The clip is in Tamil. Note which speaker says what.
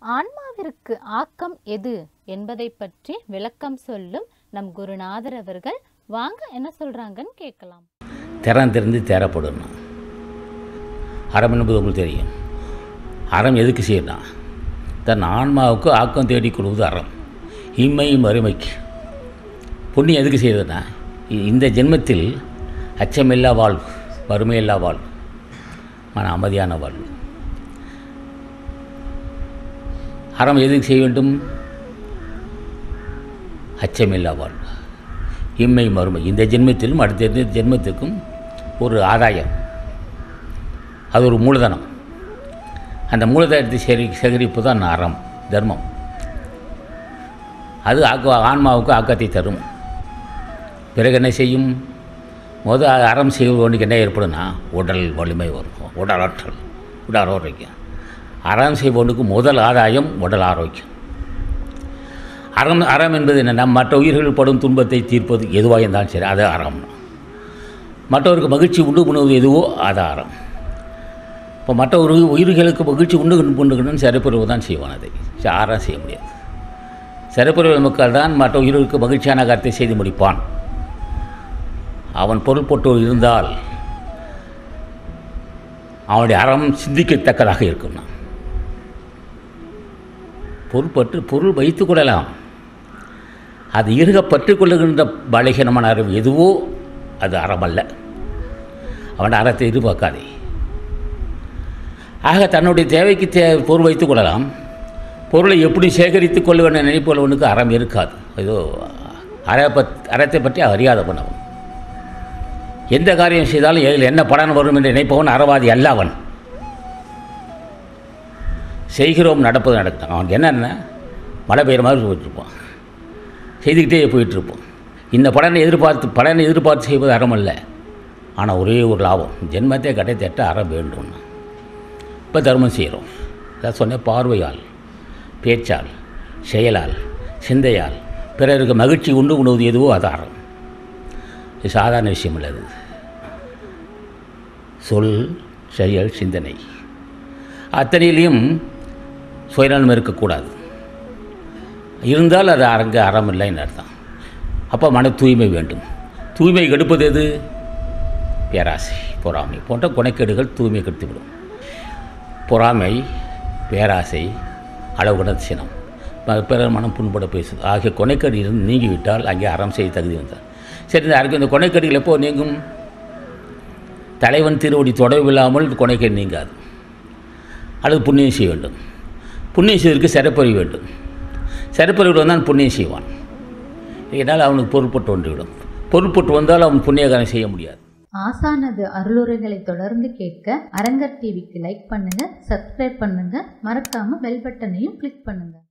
Speaker 1: ஆன்மாவிற்கு ஆக்கம் எது என்பதை பற்றி விளக்கம் சொல்லும் நம் குருநாதர் அவர்கள் வாங்க என்ன சொல்றாங்கன்னு கேட்கலாம்
Speaker 2: திறம் திறந்து தேரப்படணும் அறம் என்பது உங்களுக்கு தெரியும் அறம் எதுக்கு செய்யணும் தன் ஆன்மாவுக்கு ஆக்கம் தேடி கொடுவது அறம் இம்மை மறுமைக்கு புண்ணியம் எதுக்கு செய்யறதுன்னா இ- இந்த ஜென்மத்தில் அச்சமில்லா வாழ்வு வறுமையில்லா வாழ்வு மன அமைதியான வாழ்வு அறம் எதுக்கு செய்ய வேண்டும் அச்சமில்லா வாழ்வு இம்மை மறுமை இந்த ஜென்மத்திலும் அடுத்த ஜென்மத்திற்கும் ஒரு ஆதாயம் அது ஒரு மூலதனம் அந்த மூலதனத்தை சேரி சேகரிப்பு தான் அறம் தர்மம் அது ஆக்க ஆன்மாவுக்கு ஆக்கத்தை தரும் பிறகு என்ன செய்யும் முதல் அறம் செய்வனுக்கு என்ன ஏற்படும்னா உடல் வலிமை வரும் உடல் ஆற்றல் உடல் ஆரோக்கியம் அறம் செய்வனுக்கு முதல் ஆதாயம் உடல் ஆரோக்கியம் அறம் அறம் என்பது என்னென்னா மற்ற உயிர்கள் படும் துன்பத்தை தீர்ப்பது எதுவாக இருந்தாலும் சரி அது அறம் மற்றவருக்கு மகிழ்ச்சி உண்டு பண்ணுவது எதுவோ அது அறம் இப்போ மற்ற ஒரு உயிர்களுக்கு மகிழ்ச்சி உண்டு பண்ணுகணும்னு சிறப்புறவு தான் செய்வான் அதை ச- அறம் செய்ய முடியாது சிறப்புறவு மக்கள் தான் மற்ற உயிர்களுக்கு மகிழ்ச்சியான காரியத்தை செய்து முடிப்பான் அவன் பொருள் போட்டோர் இருந்தால் அவனுடைய அறம் சிந்திக்கத்தக்கதாக இருக்கும் பொருள் பற்று பொருள் வைத்துக் கொள்ளலாம் அது இருக பற்றிக் கொள்ளுகின்ற பலகீனமான அறிவு எதுவோ அது அறமல்ல அவன் அறத்தை எதிர்பார்க்காதே ஆக தன்னுடைய தேவைக்கு தே பொருள் வைத்துக் கொள்ளலாம் பொருளை எப்படி சேகரித்துக் கொள்ளுவேன் நினைப்பவனுக்கு அறம் இருக்காது ஏதோ அற பத் அறத்தை பற்றி அறியாதவன் அவன் எந்த காரியம் செய்தாலும் எதில் என்ன பலன் வரும் என்று நினைப்பவன் அறவாதி அல்ல அவன் செய்கிறோம் நடப்பது நடக்கும் அவனுக்கு என்னென்ன மழை பெய்கிற மாதிரி போயிட்டுருப்பான் செய்துக்கிட்டே போயிட்டுருப்போம் இந்த பலனை எதிர்பார்த்து பலனை எதிர்பார்த்து செய்வது அறம் அல்ல ஆனால் ஒரே ஒரு லாபம் ஜென்மத்தை கடை தட்ட அறம் வேண்டும் இப்போ தர்மம் செய்கிறோம் அதான் சொன்னேன் பார்வையால் பேச்சால் செயலால் சிந்தையால் பிறருக்கு மகிழ்ச்சி உண்டு உணவு எதுவோ அது அறம் இது சாதாரண விஷயம் இல்லை அது சொல் செயல் சிந்தனை அத்தனையிலையும் சுயநலம் இருக்கக்கூடாது இருந்தால் அது அரங்க அறம் இல்லைன்னு அர்த்தம் அப்போ மன தூய்மை வேண்டும் தூய்மை கெடுப்பது எது பேராசை பொறாமை போன்ற குணக்கேடுகள் தூய்மை கெடுத்துவிடும் பொறாமை பேராசை அளவுகட சினம் ப- பிறர் மனம் புண்பட பேசுது ஆகிய கொனைக்கடி இருந்து நீங்கிவிட்டால் அங்கே அறம் செய்ய தகுதி வந்தார் சரி இந்த அருக்கு இந்த கொனைக்கடிகள் எப்போ நீங்கும் தலைவன் திருவடி தொடர்பில்லாமல் கொனைக்கடி நீங்காது அல்லது புண்ணியம் செய்ய வேண்டும் புண்ணியம் செய்வதற்கு சிறப்பறிவு வேண்டும் சிறப்பறிவு வந்தான் புண்ணியம் செய்வான் இதனால் அவனுக்கு பொருட்பட்டு வந்துவிடும் பொருட்பட்டு வந்தால் அவன் புண்ணியகாரம் செய்ய முடியாது
Speaker 3: ஆசானது அருளுரைகளை தொடர்ந்து கேட்க அரங்கர் டிவிக்கு லைக் பண்ணுங்க சப்ஸ்கிரைப் பண்ணுங்க மறக்காம பெல் பட்டனையும் கிளிக் பண்ணுங்க